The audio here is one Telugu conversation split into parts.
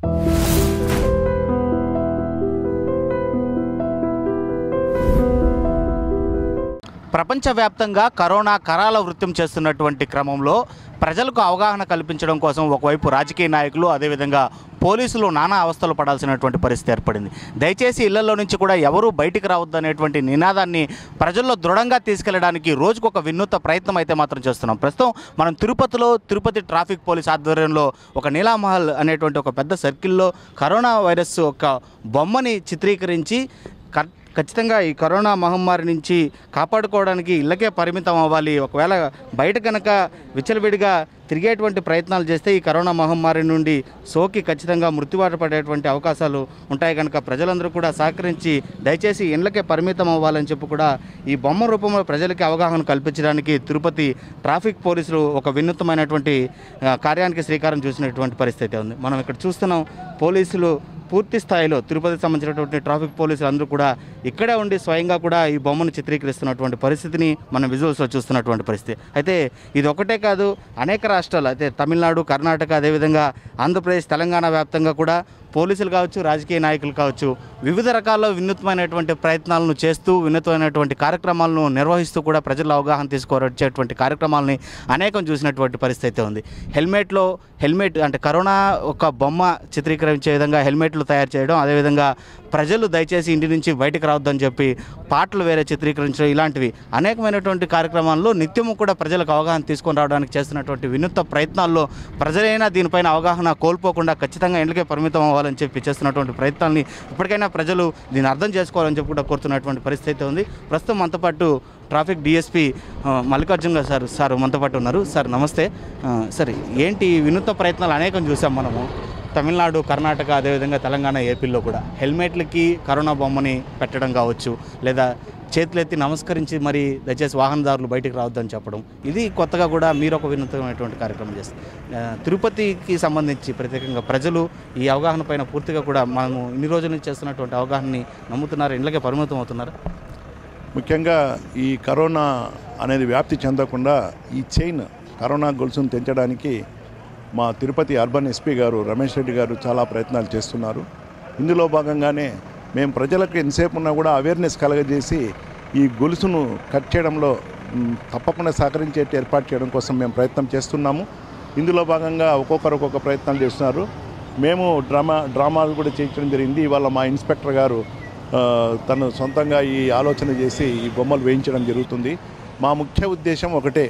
ప్రపంచవ్యాప్తంగా కరోనా కరాల వృత్యం చేస్తున్నటువంటి క్రమంలో ప్రజలకు అవగాహన కల్పించడం కోసం ఒకవైపు రాజకీయ నాయకులు అదేవిధంగా పోలీసులు నానా అవస్థలు పడాల్సినటువంటి పరిస్థితి ఏర్పడింది దయచేసి ఇళ్లలో నుంచి కూడా ఎవరూ బయటికి రావద్దు అనేటువంటి నినాదాన్ని ప్రజల్లో దృఢంగా తీసుకెళ్లడానికి రోజుకు ఒక వినూత్న ప్రయత్నం అయితే మాత్రం చేస్తున్నాం ప్రస్తుతం మనం తిరుపతిలో తిరుపతి ట్రాఫిక్ పోలీస్ ఆధ్వర్యంలో ఒక నీలామహల్ అనేటువంటి ఒక పెద్ద సర్కిల్లో కరోనా వైరస్ ఒక బొమ్మని చిత్రీకరించి కర్- ఖచ్చితంగా ఈ కరోనా మహమ్మారి నుంచి కాపాడుకోవడానికి ఇళ్ళకే పరిమితం అవ్వాలి ఒకవేళ బయట కనుక విచ్చలవిడిగా తిరిగేటువంటి ప్రయత్నాలు చేస్తే ఈ కరోనా మహమ్మారి నుండి సోకి ఖచ్చితంగా మృత్యుబాట పడేటువంటి అవకాశాలు ఉంటాయి కనుక ప్రజలందరూ కూడా సహకరించి దయచేసి ఇళ్ళకే పరిమితం అవ్వాలని చెప్పి కూడా ఈ బొమ్మ రూపంలో ప్రజలకి అవగాహన కల్పించడానికి తిరుపతి ట్రాఫిక్ పోలీసులు ఒక వినూత్నమైనటువంటి ఆ, కార్యానికి శ్రీకారం చూసినటువంటి పరిస్థితి ఉంది మనం ఇక్కడ చూస్తున్నాం పోలీసులు పూర్తి స్థాయిలో తిరుపతికి సంబంధించినటువంటి ట్రాఫిక్ పోలీసులు అందరూ కూడా ఇక్కడే ఉండి స్వయంగా కూడా ఈ బొమ్మను చిత్రీకరిస్తున్నటువంటి పరిస్థితిని మనం విజువల్స్లో చూస్తున్నటువంటి పరిస్థితి అయితే ఇది ఒకటే కాదు అనేక రాష్ట్రాలు అయితే తమిళనాడు కర్ణాటక అదేవిధంగా ఆంధ్రప్రదేశ్ తెలంగాణ వ్యాప్తంగా కూడా పోలీసులు కావచ్చు రాజకీయ నాయకులు కావచ్చు వివిధ రకాల వినూత్నమైనటువంటి ప్రయత్నాలను చేస్తూ వినూత్నమైనటువంటి కార్యక్రమాలను నిర్వహిస్తూ కూడా ప్రజల అవగాహన తీసుకువచ్చేటువంటి కార్యక్రమాలని అనేకం చూసినటువంటి పరిస్థితి అయితే ఉంది హెల్మెట్లో హెల్మెట్ అంటే కరోనా ఒక బొమ్మ చిత్రీకరించే విధంగా హెల్మెట్లు తయారు చేయడం అదేవిధంగా ప్రజలు దయచేసి ఇంటి నుంచి బయటకు రావద్దని చెప్పి పాటలు వేరే చిత్రీకరించడం ఇలాంటివి అనేకమైనటువంటి కార్యక్రమాల్లో నిత్యము కూడా ప్రజలకు అవగాహన తీసుకొని రావడానికి చేస్తున్నటువంటి వినూత్న ప్రయత్నాల్లో ప్రజలైనా దీనిపైన అవగాహన కోల్పోకుండా ఖచ్చితంగా ఇండ్లకే పరిమితం అవ్వాలని చెప్పి చేస్తున్నటువంటి ప్రయత్నాల్ని ఇప్పటికైనా ప్రజలు దీన్ని అర్థం చేసుకోవాలని చెప్పి కూడా కోరుతున్నటువంటి పరిస్థితి అయితే ఉంది ప్రస్తుతం మనతో పాటు ట్రాఫిక్ డిఎస్పీ మల్లికార్జున్ గారు సార్ సార్ మనతో పాటు ఉన్నారు సార్ నమస్తే ఆ, సార్ ఏంటి ఈ వినూత్న ప్రయత్నాలు అనేకం చూసాం మనము తమిళనాడు కర్ణాటక అదేవిధంగా తెలంగాణ ఏపీలో కూడా హెల్మెట్లకి కరోనా బొమ్మని పెట్టడం కావచ్చు లేదా చేతులెత్తి నమస్కరించి మరి దయచేసి వాహనదారులు బయటికి రావద్దని చెప్పడం ఇది కొత్తగా కూడా మీరు ఒక వినూత్నమైనటువంటి కార్యక్రమం చేస్తారు ఆ, తిరుపతికి సంబంధించి ప్రత్యేకంగా ప్రజలు ఈ అవగాహన పైన పూర్తిగా కూడా మనము ఇన్ని రోజుల నుంచి చేస్తున్నటువంటి అవగాహనని నమ్ముతున్నారు ఇళ్ళకే పరిమితం అవుతున్నారు ముఖ్యంగా ఈ కరోనా అనేది వ్యాప్తి చెందకుండా ఈ చైన్ కరోనా గొలుసును తెంచడానికి మా తిరుపతి అర్బన్ ఎస్పీ గారు రమేష్ రెడ్డి గారు చాలా ప్రయత్నాలు చేస్తున్నారు ఇందులో భాగంగానే మేము ప్రజలకు ఎంతసేపు ఉన్నా కూడా అవేర్నెస్ కలగజేసి ఈ గొలుసును కట్ చేయడంలో మ్, తప్పకుండా సహకరించేట్టు ఏర్పాటు చేయడం కోసం మేము ప్రయత్నం చేస్తున్నాము ఇందులో భాగంగా ఒక్కొక్కరు ఒక్కొక్క ప్రయత్నాలు చేస్తున్నారు మేము డ్రామా డ్రామాలు కూడా చేయించడం జరిగింది ఇవాళ మా ఇన్స్పెక్టర్ గారు ఆ, తను సొంతంగా ఈ ఆలోచన చేసి ఈ బొమ్మలు వేయించడం జరుగుతుంది మా ముఖ్య ఉద్దేశం ఒకటే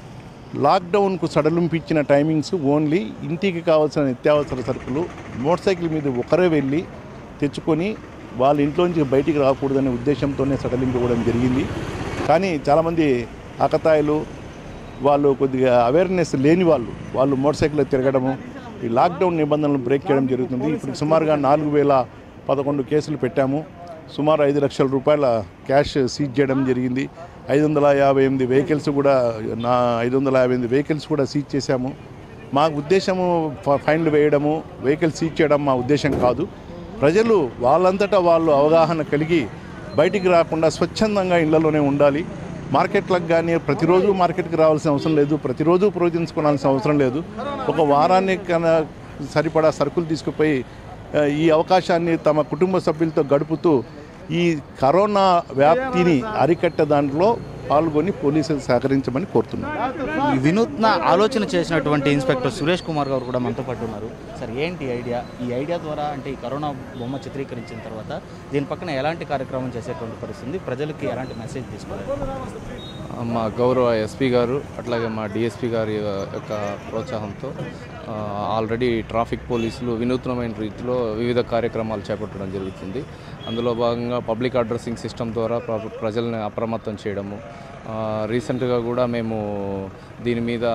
లాక్డౌన్కు సడలింపు ఇచ్చిన టైమింగ్స్ ఓన్లీ ఇంటికి కావాల్సిన నిత్యావసర సరుకులు మోటార్ సైకిల్ మీద ఒకరే వెళ్ళి తెచ్చుకొని వాళ్ళ ఇంట్లోంచి బయటికి రాకూడదనే ఉద్దేశంతోనే సడలింపు ఇవ్వడం జరిగింది కానీ చాలామంది ఆకతాయిలు వాళ్ళు కొద్దిగా అవేర్నెస్ లేని వాళ్ళు వాళ్ళు మోటార్ సైకిల్లో తిరగడము ఈ లాక్డౌన్ నిబంధనలు బ్రేక్ చేయడం జరుగుతుంది ఇప్పుడు సుమారుగా నాలుగు వేల పదకొండు కేసులు పెట్టాము సుమారు ఐదు లక్షల రూపాయల క్యాష్ సీజ్ చేయడం జరిగింది ఐదు వందల యాభై ఎనిమిది వెహికల్స్ కూడా నా ఐదు వందల యాభై ఎనిమిది వెహికల్స్ కూడా సీజ్ చేశాము మా ఉద్దేశము ఫ- ఫైన్లు వేయడము వెహికల్ సీజ్ చేయడం మా ఉద్దేశం కాదు ప్రజలు వాళ్ళంతటా వాళ్ళు అవగాహన కలిగి బయటికి రాకుండా స్వచ్ఛందంగా ఇళ్లలోనే ఉండాలి మార్కెట్లకు కానీ ప్రతిరోజు మార్కెట్కి రావాల్సిన అవసరం లేదు ప్రతిరోజు ప్రోజించుకోవాల్సిన అవసరం లేదు ఒక వారానికి కన్నా సరిపడా సరుకులు తీసుకుపోయి ఆ, ఈ అవకాశాన్ని తమ కుటుంబ సభ్యులతో గడుపుతూ ఈ కరోనా వ్యాప్తిని అరికట్టే దాంట్లో పాల్గొని పోలీసులు సహకరించమని కోరుతున్నాను ఈ వినూత్న ఆలోచన చేసినటువంటి ఇన్స్పెక్టర్ సురేష్ కుమార్ గారు కూడా మనతో పాటు ఉన్నారు సార్ ఏంటి ఐడియా ఈ ఐడియా ద్వారా అంటే ఈ కరోనా బొమ్మ చిత్రీకరించిన తర్వాత దీని పక్కన ఎలాంటి కార్యక్రమం చేసేటువంటి పరిస్థితి ఉంది? ప్రజలకి ఎలాంటి మెసేజ్ తీసుకోవాలి మా గౌరవ ఎస్పీ గారు అట్లాగే మా డిఎస్పీ గారి యొక్క ప్రోత్సాహంతో ఆ, ఆల్రెడీ ట్రాఫిక్ పోలీసులు వినూత్నమైన రీతిలో వివిధ కార్యక్రమాలు చేపట్టడం జరుగుతుంది అందులో భాగంగా పబ్లిక్ అడ్రస్సింగ్ సిస్టమ్ ద్వారా ప్ర- ప్రజల్ని అప్రమత్తం చేయడము ఆ, రీసెంట్గా కూడా మేము దీని మీద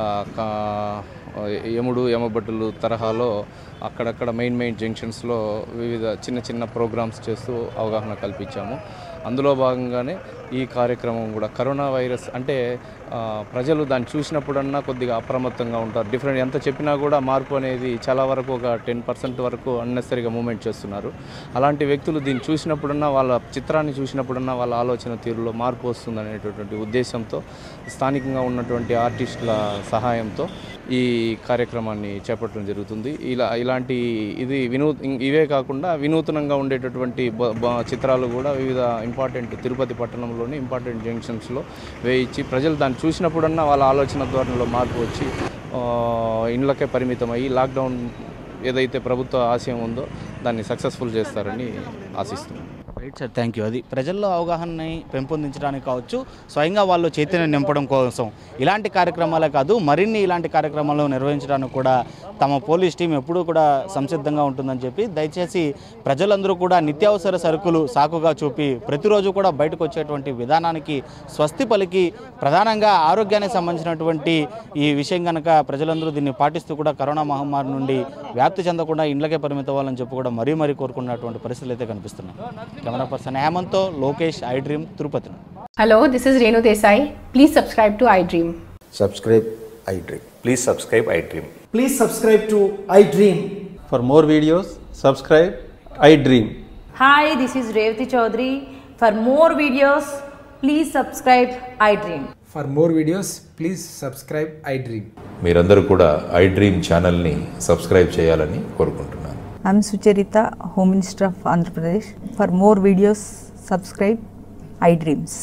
కా- యముడు యమబట్టులు తరహాలో అక్కడక్కడ మెయిన్ మెయిన్ జంక్షన్స్లో వివిధ చిన్న చిన్న ప్రోగ్రామ్స్ చేస్తూ అవగాహన కల్పించాము అందులో భాగంగానే ఈ కార్యక్రమం కూడా కరోనా వైరస్ అంటే ఆ, ప్రజలు దాన్ని చూసినప్పుడన్నా కొద్దిగా అప్రమత్తంగా ఉంటారు డిఫరెంట్ ఎంత చెప్పినా కూడా మార్పు అనేది చాలా వరకు ఒక టెన్ పర్సెంట్ వరకు అన్నెసరిగా మూమెంట్ చేస్తున్నారు అలాంటి వ్యక్తులు దీన్ని చూసినప్పుడన్నా వాళ్ళ చిత్రాన్ని చూసినప్పుడన్నా వాళ్ళ ఆలోచన తీరులో మార్పు వస్తుంది అనేటటువంటి ఉద్దేశంతో స్థానికంగా ఉన్నటువంటి ఆర్టిస్టుల సహాయంతో ఈ కార్యక్రమాన్ని చేపట్టడం జరుగుతుంది ఇలా ఇలాంటి ఇది వినూ ఇవే కాకుండా వినూతనంగా ఉండేటటువంటి బ- బ- చిత్రాలు కూడా వివిధ ఇంపార్టెంట్ తిరుపతి పట్టణంలోని ఇంపార్టెంట్ జంక్షన్స్లో వేయించి ప్రజలు దాన్ని చూసినప్పుడన్నా వాళ్ళ ఆలోచన ధోరణిలో మార్పు వచ్చి ఆ, ఇండ్లకే పరిమితం అయ్యి లాక్డౌన్ ఏదైతే ప్రభుత్వ ఆశయం ఉందో దాన్ని సక్సెస్ఫుల్ చేస్తారని ఆశిస్తున్నాను రైట్ సార్ థ్యాంక్ యూ అది ప్రజల్లో అవగాహనని పెంపొందించడానికి కావచ్చు స్వయంగా వాళ్ళు చైతన్యం నింపడం కోసం ఇలాంటి కార్యక్రమాలే కాదు మరిన్ని ఇలాంటి కార్యక్రమాలు నిర్వహించడానికి కూడా తమ పోలీస్ టీం ఎప్పుడూ కూడా సంసిద్ధంగా ఉంటుందని చెప్పి దయచేసి ప్రజలందరూ కూడా నిత్యావసర సరుకులు సాకుగా చూపి ప్రతిరోజు కూడా బయటకు వచ్చేటువంటి విధానానికి స్వస్తి పలికి ప్రధానంగా ఆరోగ్యానికి సంబంధించినటువంటి ఈ విషయం కనుక ప్రజలందరూ దీన్ని పాటిస్తూ కూడా కరోనా మహమ్మారి నుండి వ్యాప్తి చెందకుండా ఇండ్లకే పరిమితం అవ్వాలని చెప్పి కూడా మరీ మరీ కోరుకున్నటువంటి పరిస్థితులు అయితే కనిపిస్తున్నాయి కెమెరా పర్సన్ హేమంత్తో లోకేష్ ఐ డ్రీమ్ తిరుపతి నుండి. Hello, this is Renu Desai. Please subscribe to iDream. subscribe iDream. Please subscribe iDream. Please subscribe to iDream. For more videos, subscribe I Dream. Hi, this is Revati Chaudhary. For more videos, please subscribe iDream. For more videos, please subscribe iDream. మీరందరూ కూడా iDream ఛానల్ని సబ్స్క్రైబ్ చేయాలని కోరుకుంటున్నాను I'm Sucharita, Home Minister of Andhra Pradesh. For more videos, subscribe iDreams.